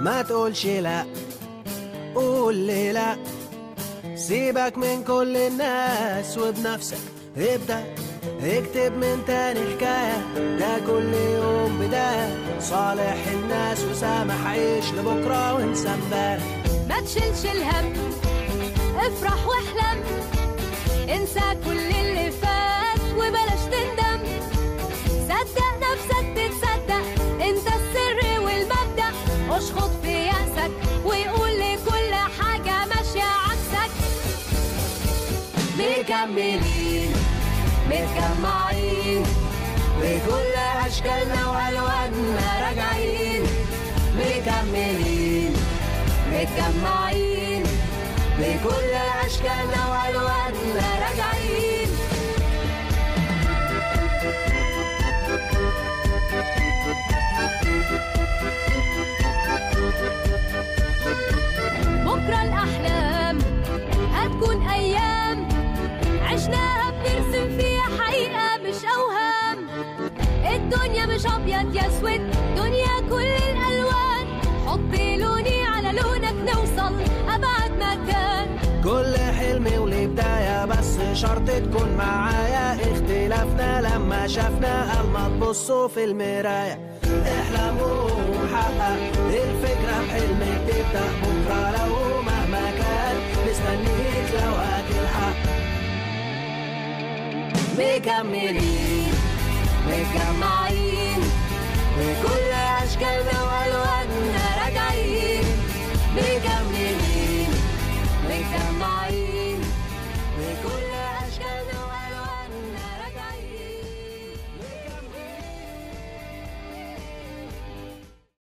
ما تقولش لا قول لي لا سيبك من كل الناس وبنفسك ابدأ اكتب من تاني حكاية ده كل يوم بداية صالح الناس وسامح عيش لبكرة وانسى امبارح ما تشيلش الهم افرح واحلم انسى كل اللي فات وبلاش تندم صدق نفسك تتصدق انت السر والمبدأ اشخط في يأسك ويقول لكل حاجة ماشية عكسك مكملين متجمعين بكل أشكالنا وألواننا راجعين مكملين متجمعين بكل أشكالنا وألواننا راجعين بكرة الأحلام هتكون أيام عشناها بنرسم فيها حقيقة مش أوهام الدنيا مش أبيض يا أسود دنيا كل الألوان حط لوني على لونك نوصل أبعد مكان كل حلم وليه بداية بس شرط تكون معايا اختلافنا لما شافنا قال ما تبصوا في المراية احلموا وحقق الفكرة بحلمك تبدأ بكرة لو مهما كان مستنيك لو هتلحق مكملين متجمعين بكل أشكالنا وألواننا راجعين مكملين